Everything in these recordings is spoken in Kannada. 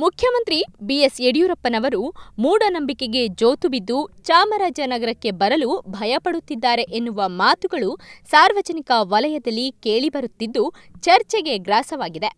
ಮುಖ್ಯಮಂತ್ರಿ ಬಿಎಸ್ ಯಡಿಯೂರಪ್ಪನವರು ಮೂಢನಂಬಿಕೆಗೆ ಜೋತು ಬಿದ್ದು ಚಾಮರಾಜನಗರಕ್ಕೆ ಬರಲು ಭಯಪಡುತ್ತಿದ್ದಾರೆ ಎನ್ನುವ ಮಾತುಗಳು ಸಾರ್ವಜನಿಕ ವಲಯದಲ್ಲಿ ಕೇಳಿಬರುತ್ತಿದ್ದು ಚರ್ಚೆಗೆ ಗ್ರಾಸವಾಗಿದೆ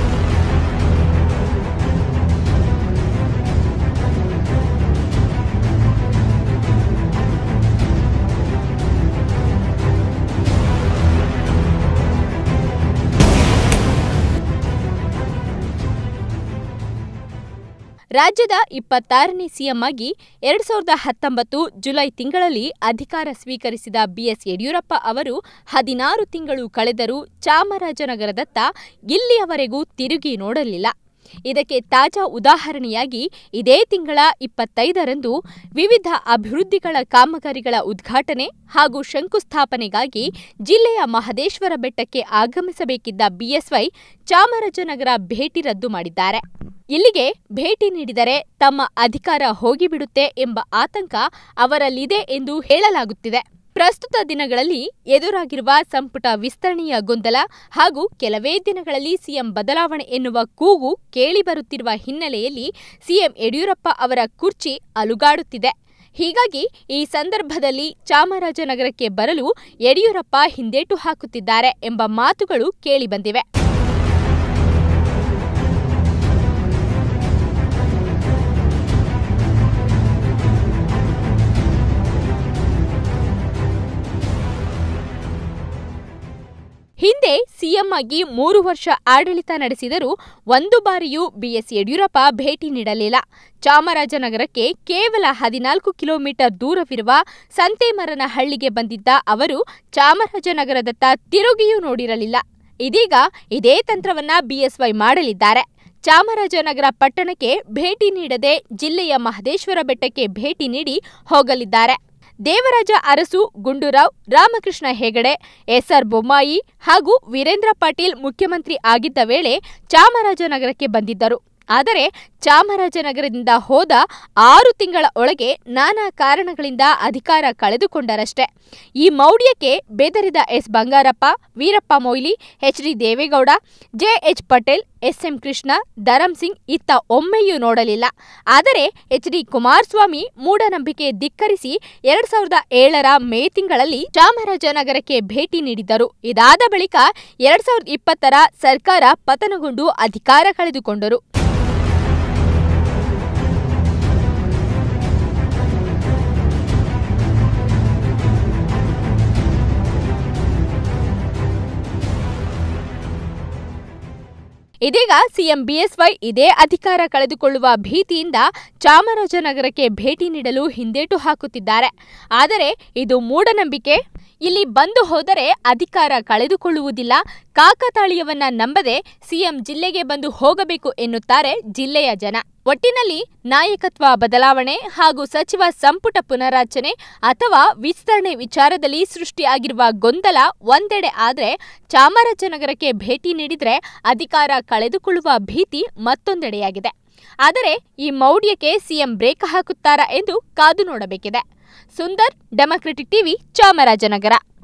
ರಾಜ್ಯದ ಇಪ್ಪತ್ತಾರನೇ ಸಿಎಂ ಆಗಿ ಎರಡ್ ಸಾವಿರದ ಹತ್ತೊಂಬತ್ತು ಜುಲೈ ತಿಂಗಳಲ್ಲಿ ಅಧಿಕಾರ ಸ್ವೀಕರಿಸಿದ ಬಿಎಸ್ ಯಡಿಯೂರಪ್ಪ ಅವರು ಹದಿನಾರು ತಿಂಗಳು ಕಳೆದರೂ ಚಾಮರಾಜನಗರದತ್ತ ಇಲ್ಲಿಯವರೆಗೂ ತಿರುಗಿ ನೋಡಲಿಲ್ಲ ಇದಕ್ಕೆ ತಾಜಾ ಉದಾಹರಣೆಯಾಗಿ ಇದೇ ತಿಂಗಳ ಇಪ್ಪತ್ತೈದರಂದು ವಿವಿಧ ಅಭಿವೃದ್ಧಿಗಳ ಕಾಮಗಾರಿಗಳ ಉದ್ಘಾಟನೆ ಹಾಗೂ ಶಂಕುಸ್ಥಾಪನೆಗಾಗಿ ಜಿಲ್ಲೆಯ ಮಹದೇಶ್ವರ ಬೆಟ್ಟಕ್ಕೆ ಆಗಮಿಸಬೇಕಿದ್ದ ಬಿಎಸ್ವೈ ಚಾಮರಾಜನಗರ ಭೇಟಿ ರದ್ದು ಮಾಡಿದ್ದಾರೆ ಇಲ್ಲಿಗೆ ಭೇಟಿ ನೀಡಿದರೆ ತಮ್ಮ ಅಧಿಕಾರ ಹೋಗಿಬಿಡುತ್ತೆ ಎಂಬ ಆತಂಕ ಅವರಲ್ಲಿದೆ ಎಂದು ಹೇಳಲಾಗುತ್ತಿದೆ ಪ್ರಸ್ತುತ ದಿನಗಳಲ್ಲಿ ಎದುರಾಗಿರುವ ಸಂಪುಟ ವಿಸ್ತರಣೆಯ ಗೊಂದಲ ಹಾಗೂ ಕೆಲವೇ ದಿನಗಳಲ್ಲಿ ಸಿಎಂ ಬದಲಾವಣೆ ಎನ್ನುವ ಕೂಗು ಕೇಳಿಬರುತ್ತಿರುವ ಹಿನ್ನೆಲೆಯಲ್ಲಿ ಸಿಎಂ ಯಡಿಯೂರಪ್ಪ ಅವರ ಕುರ್ಚಿ ಅಲುಗಾಡುತ್ತಿದೆ ಹೀಗಾಗಿ ಈ ಸಂದರ್ಭದಲ್ಲಿ ಚಾಮರಾಜನಗರಕ್ಕೆ ಬರಲು ಯಡಿಯೂರಪ್ಪ ಹಿಂದೇಟು ಹಾಕುತ್ತಿದ್ದಾರೆ ಎಂಬ ಮಾತುಗಳು ಕೇಳಿಬಂದಿವೆ ಹಿಂದೆ ಸಿಎಂ ಆಗಿ ಮೂರು ವರ್ಷ ಆಡಳಿತ ನಡೆಸಿದರೂ ಒಂದು ಬಾರಿಯೂ ಬಿಎಸ್ ಯಡಿಯೂರಪ್ಪ ಭೇಟಿ ನೀಡಲಿಲ್ಲ ಚಾಮರಾಜನಗರಕ್ಕೆ ಕೇವಲ ಹದಿನಾಲ್ಕು ಕಿಲೋಮೀಟರ್ ದೂರವಿರುವ ಸಂತೇಮರನಹಳ್ಳಿಗೆ ಬಂದಿದ್ದ ಅವರು ಚಾಮರಾಜನಗರದತ್ತ ತಿರುಗಿಯೂ ನೋಡಿರಲಿಲ್ಲ ಇದೀಗ ಇದೇ ತಂತ್ರವನ್ನ ಬಿಎಸ್ವೈ ಮಾಡಲಿದ್ದಾರೆ ಚಾಮರಾಜನಗರ ಪಟ್ಟಣಕ್ಕೆ ಭೇಟಿ ನೀಡದೆ ಜಿಲ್ಲೆಯ ಮಹದೇಶ್ವರ ಬೆಟ್ಟಕ್ಕೆ ಭೇಟಿ ನೀಡಿ ಹೋಗಲಿದ್ದಾರೆ ದೇವರಾಜ ಅರಸು ಗುಂಡೂರಾವ್ ರಾಮಕೃಷ್ಣ ಹೆಗಡೆ ಎಸ್ಆರ್ ಬೊಮ್ಮಾಯಿ ಹಾಗೂ ವೀರೇಂದ್ರ ಪಾಟೀಲ್ ಮುಖ್ಯಮಂತ್ರಿ ಆಗಿದ್ದ ವೇಳೆ ಚಾಮರಾಜನಗರಕ್ಕೆ ಬಂದಿದ್ದರು ಆದರೆ ಚಾಮರಾಜನಗರದಿಂದ ಹೋದ ಆರು ತಿಂಗಳ ಒಳಗೆ ನಾನಾ ಕಾರಣಗಳಿಂದ ಅಧಿಕಾರ ಕಳೆದುಕೊಂಡರಷ್ಟೇ ಈ ಮೌಢ್ಯಕ್ಕೆ ಬೆದರಿದ S Bangarappa Veerappa Moily H D Deve Gowda JH Patel SM Krishna Dharam Singh ಇತ್ತ ಒಮ್ಮೆಯೂ ನೋಡಲಿಲ್ಲ ಆದರೆ ಎಚ್ ಡಿ ಕುಮಾರಸ್ವಾಮಿ ಮೂಢನಂಬಿಕೆ ಧಿಕ್ಕರಿಸಿ ಎರಡ್ ಸಾವಿರದ ಏಳರ ಮೇ ತಿಂಗಳಲ್ಲಿ ಚಾಮರಾಜನಗರಕ್ಕೆ ಭೇಟಿ ನೀಡಿದ್ದರು ಇದಾದ ಬಳಿಕ ಎರಡ್ ಸಾವಿರದ ಇಪ್ಪತ್ತರ ಸರ್ಕಾರ ಪತನಗೊಂಡು ಅಧಿಕಾರ ಕಳೆದುಕೊಂಡರು ಇದೀಗ ಸಿಎಂ ಬಿಎಸ್ವೈ ಇದೇ ಅಧಿಕಾರ ಕಳೆದುಕೊಳ್ಳುವ ಭೀತಿಯಿಂದ ಚಾಮರಾಜನಗರಕ್ಕೆ ಭೇಟಿ ನೀಡಲು ಹಿಂದೇಟು ಹಾಕುತ್ತಿದ್ದಾರೆ ಆದರೆ ಇದು ಮೂಢನಂಬಿಕೆ ಇಲ್ಲಿ ಬಂದು ಹೋದರೆ ಅಧಿಕಾರ ಕಳೆದುಕೊಳ್ಳುವುದಿಲ್ಲ ಕಾಕತಾಳೀಯವನ್ನ ನಂಬದೆ ಸಿಎಂ ಜಿಲ್ಲೆಗೆ ಬಂದು ಹೋಗಬೇಕು ಎನ್ನುತ್ತಾರೆ ಜಿಲ್ಲೆಯ ಜನ ಒಟ್ಟಿನಲ್ಲಿ ನಾಯಕತ್ವ ಬದಲಾವಣೆ ಹಾಗೂ ಸಚಿವ ಸಂಪುಟ ಪುನರಾಚನೆ ಅಥವಾ ವಿಸ್ತರಣೆ ವಿಚಾರದಲ್ಲಿ ಸೃಷ್ಟಿಯಾಗಿರುವ ಗೊಂದಲ ಒಂದೆಡೆ ಆದರೆ ಚಾಮರಾಜನಗರಕ್ಕೆ ಭೇಟಿ ನೀಡಿದ್ರೆ ಅಧಿಕಾರ ಕಳೆದುಕೊಳ್ಳುವ ಭೀತಿ ಮತ್ತೊಂದೆಡೆಯಾಗಿದೆ ಆದರೆ ಈ ಮೌಢ್ಯಕ್ಕೆ ಸಿಎಂ ಬ್ರೇಕ್ ಹಾಕುತ್ತಾರಾ ಎಂದು ಕಾದು ನೋಡಬೇಕಿದೆ ಸುಂದರ್ ಡೆಮೊಕ್ರೆಟಿಕ್ ಟಿವಿ ಚಾಮರಾಜನಗರ